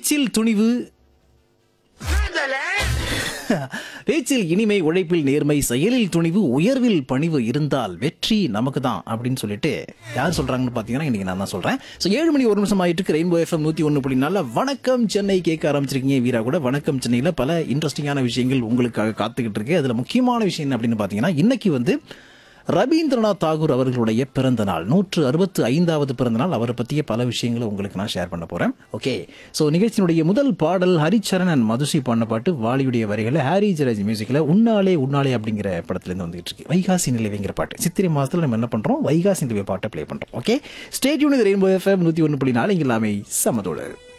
பேச்சில் துணிவு பேச்சில் இனிமை உழைப்பில் நேர்மை செயலில் துணிவு உயர்வில் பணிவு இருந்தால் வெற்றி நமக்கு தான் அப்படின்னு சொல்லிட்டு யார் சொல்றாங்கன்னு பாத்தீங்கன்னா இன்னைக்கு நான் தான் சொல்றேன் ஸோ ஏழு மணி ஒரு நிமிஷம் ஆயிட்டு ரெயின்போ எஃப்எம் நூத்தி ஒன்று புள்ளி நாலு வணக்கம் சென்னை கேட்க ஆரம்பிச்சிருக்கீங்க வீரா கூட வணக்கம் சென்னையில் பல இன்ட்ரெஸ்டிங்கான விஷயங்கள் உங்களுக்காக காத்துக்கிட்டு இருக்கு அதுல முக்கியமான விஷயம் என்ன அப்படின்னு பாத்தீங்கன்னா இன்னைக்கு வந்து ரவீந்திரநாத் தாகூர் அவர்களுடைய பிறந்த நாள் நூற்று அறுபத்து ஐந்தாவது பிறந்த நாள் அவரை பற்றிய பல விஷயங்களை உங்களுக்கு நான் ஷேர் பண்ண போறேன் ஓகே ஸோ நிகழ்ச்சியினுடைய முதல் பாடல் ஹரிச்சரன் அண்ட் மதுசி பண்ண பாட்டு வாலியுடைய வரிகளை ஹாரி ஜெராஜ் மியூசிக்கில் உன்னாலே உன்னாலே அப்படிங்கிற படத்துலேருந்து வந்துகிட்டு இருக்கு வைகாசி நிலவைங்கிற பாட்டு சித்திரை மாதத்தில் நம்ம என்ன பண்ணுறோம் வைகாசி நிலவை பாட்டை ப்ளே பண்ணுறோம் ஓகே ஸ்டேட்யூன் ரெயின்போ எஃப்எம் நூற்றி ஒன்று புள்ளி நாலு இங்கே எல்லாமே சமதோடு